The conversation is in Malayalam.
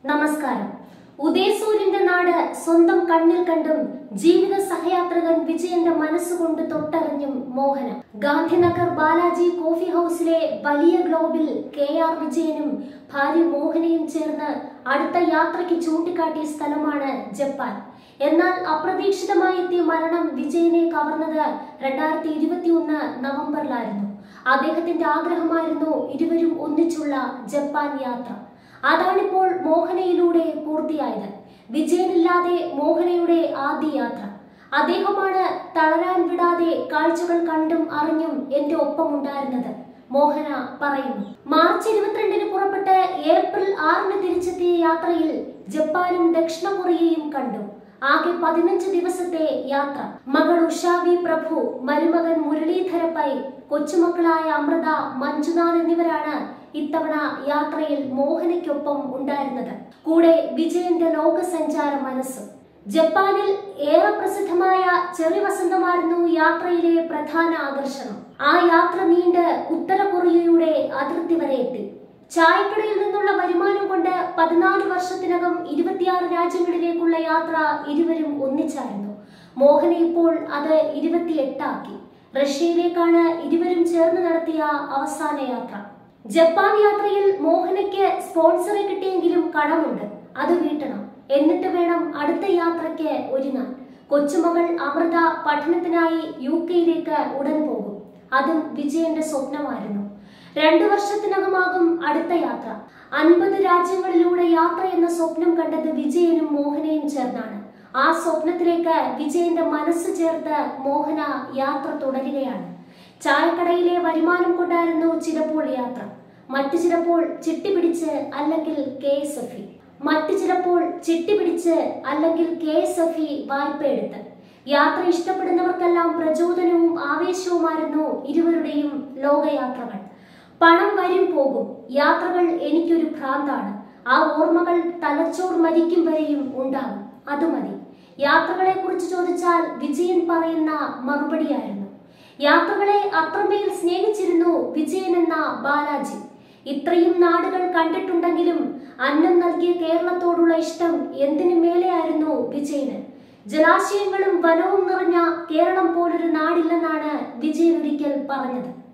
നമസ്കാരം ഉദയസൂര്യന്റെ നാട് സ്വന്തം കണ്ണിൽ കണ്ടും ജീവിത സഹയാത്രികൻ വിജയന്റെ മനസ്സുകൊണ്ട് തൊട്ടറിഞ്ഞും മോഹന ഗാന്ധിനഗർ ബാലാജി കോഫി ഹൗസിലെ വലിയ ഗ്ലോബിൽ കെ ആർ വിജയനും ഭാര്യ മോഹനയും ചേർന്ന് അടുത്ത യാത്രയ്ക്ക് ചൂണ്ടിക്കാട്ടിയ സ്ഥലമാണ് ജപ്പാൻ എന്നാൽ അപ്രതീക്ഷിതമായി എത്തിയ മരണം വിജയനെ കവർന്നത് രണ്ടായിരത്തി ഇരുപത്തി ഒന്ന് നവംബറിലായിരുന്നു അദ്ദേഹത്തിന്റെ ആഗ്രഹമായിരുന്നു ഇരുവരും ഒന്നിച്ചുള്ള ജപ്പാൻ യാത്ര അതാണിപ്പോൾ മോഹനയിലൂടെ പൂർത്തിയായത് വിജയനില്ലാതെ മോഹനയുടെ ആദ്യ യാത്ര അദ്ദേഹമാണ് തളരാൻ വിടാതെ കാഴ്ചകൾ കണ്ടും അറിഞ്ഞും എന്റെ ഒപ്പമുണ്ടായിരുന്നത് മോഹന പറയുന്നു മാർച്ച് ഇരുപത്തിരണ്ടിന് പുറപ്പെട്ട് ഏപ്രിൽ ആറിന് തിരിച്ചെത്തിയ യാത്രയിൽ ജപ്പാനും ദക്ഷിണ കൊറിയയും കണ്ടു ആകെ പതിനഞ്ച് ദിവസത്തെ യാത്ര മകൾ ഉഷാവി പ്രഭു മരുമകൻ മുരളീധര പൈ കൊച്ചുമക്കളായ അമൃത മഞ്ജുനാഥ് എന്നിവരാണ് ഇത്തവണ യാത്രയിൽ മോഹനയ്ക്കൊപ്പം ഉണ്ടായിരുന്നത് കൂടെ വിജയന്റെ ലോകസഞ്ചാര മനസ്സും ജപ്പാനിൽ ഏറെ പ്രസിദ്ധമായ ചെറി വസന്തമായിരുന്നു യാത്രയിലെ പ്രധാന ആകർഷണം ആ യാത്ര നീണ്ട് ഉത്തര കൊറിയയുടെ അതിർത്തി വരെ എത്തി ചായക്കടയിൽ നിന്നുള്ള വരുമാനം കൊണ്ട് പതിനാല് വർഷത്തിനകം ഇരുപത്തിയാറ് രാജ്യങ്ങളിലേക്കുള്ള യാത്ര ഇരുവരും ഒന്നിച്ചായിരുന്നു മോഹന ഇപ്പോൾ അത് ഇരുപത്തിയെട്ടാക്കി റഷ്യയിലേക്കാണ് ഇരുവരും ചേർന്ന് നടത്തിയ അവസാന യാത്ര ജപ്പാൻ യാത്രയിൽ മോഹനയ്ക്ക് സ്പോൺസറെ കിട്ടിയെങ്കിലും കടമുണ്ട് അത് വീട്ടണം എന്നിട്ട് വേണം അടുത്ത യാത്രയ്ക്ക് ഒരുങ്ങാൻ കൊച്ചുമകൾ അമൃത പഠനത്തിനായി യു കെയിലേക്ക് ഉടൻ പോകും അതും വിജയന്റെ സ്വപ്നമായിരുന്നു രണ്ടു വർഷത്തിനകമാകും അടുത്ത യാത്ര അൻപത് രാജ്യങ്ങളിലൂടെ യാത്ര എന്ന സ്വപ്നം കണ്ടത് വിജയനും മോഹനയും ചേർന്നാണ് ആ സ്വപ്നത്തിലേക്ക് വിജയന്റെ മനസ്സ് ചേർത്ത് മോഹന യാത്ര തുടരുകയാണ് ചായക്കടയിലെ വരുമാനം കൊണ്ടായിരുന്നു ചിലപ്പോൾ യാത്ര മറ്റു ചിലപ്പോൾ ചിട്ടി പിടിച്ച് അല്ലെങ്കിൽ കെ എസ് എഫ് ഇ മറ്റു ചിലപ്പോൾ ചിട്ടി പിടിച്ച് അല്ലെങ്കിൽ കെ എസ് എഫ് ഇ വായ്പ എടുത്ത് യാത്ര ഇഷ്ടപ്പെടുന്നവർക്കെല്ലാം പ്രചോദനവും ആവേശവുമായിരുന്നു ഇരുവരുടെയും ലോകയാത്രകൾ പണം വരും പോകും യാത്രകൾ എനിക്കൊരു ഭ്രാന്താണ് ആ ഓർമ്മകൾ തലച്ചോർ മരിക്കും വരെയും ഉണ്ടാകും അത് മതി യാത്രകളെ കുറിച്ച് ചോദിച്ചാൽ വിജയൻ പറയുന്ന മറുപടിയായിരുന്നു യാത്രകളെ അത്രമേൽ സ്നേഹിച്ചിരുന്നു വിജയൻ എന്ന ബാലാജി ഇത്രയും നാടുകൾ കണ്ടിട്ടുണ്ടെങ്കിലും അന്നം നൽകിയ കേരളത്തോടുള്ള ഇഷ്ടം എന്തിനു മേലെയായിരുന്നു വിജയന് ജലാശയങ്ങളും വനവും നിറഞ്ഞ കേരളം പോലൊരു നാടില്ലെന്നാണ് വിജയൻ ഒരിക്കൽ പറഞ്ഞത്